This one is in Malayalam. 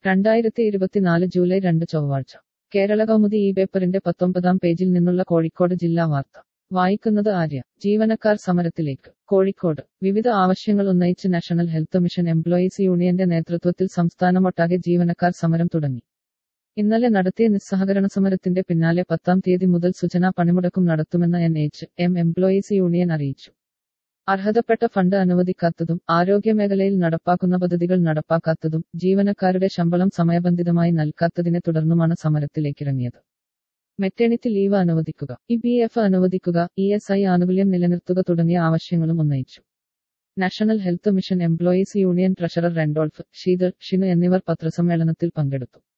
രണ്ടായിരത്തി ഇരുപത്തിനാല് ജൂലൈ രണ്ട് ചൊവ്വാഴ്ച കേരള കൗമുദി ഈ പേപ്പറിന്റെ പത്തൊമ്പതാം പേജിൽ നിന്നുള്ള കോഴിക്കോട് ജില്ലാ വാർത്ത വായിക്കുന്നത് ആര്യ ജീവനക്കാർ സമരത്തിലേക്ക് കോഴിക്കോട് വിവിധ ആവശ്യങ്ങൾ ഉന്നയിച്ച് നാഷണൽ ഹെൽത്ത് മിഷൻ എംപ്ലോയീസ് യൂണിയന്റെ നേതൃത്വത്തിൽ സംസ്ഥാനമൊട്ടാകെ ജീവനക്കാർ സമരം തുടങ്ങി ഇന്നലെ നടത്തിയ നിസ്സഹകരണ സമരത്തിന്റെ പിന്നാലെ പത്താം തീയതി മുതൽ സുജന പണിമുടക്കും നടത്തുമെന്ന് N H M employees union അറിയിച്ചു അർഹതപ്പെട്ട ഫണ്ട് അനുവദിക്കാത്തതും ആരോഗ്യമേഖലയിൽ നടപ്പാക്കുന്ന പദ്ധതികൾ നടപ്പാക്കാത്തതും ജീവനക്കാരുടെ ശമ്പളം സമയബന്ധിതമായി നൽകാത്തതിനെ തുടർന്നുമാണ് സമരത്തിലേക്കിറങ്ങിയത് മെറ്റേണിറ്റി ലീവ് അനുവദിക്കുക ഇ ബി എഫ് അനുവദിക്കുക ഇ എസ് ഐ ആനുകൂല്യം നിലനിർത്തുക തുടങ്ങിയ ആവശ്യങ്ങളും ഉന്നയിച്ചു national health mission employees union treasurer Randolph Sheetal Shinu എന്നിവർ പത്രസമ്മേളനത്തിൽ പങ്കെടുത്തു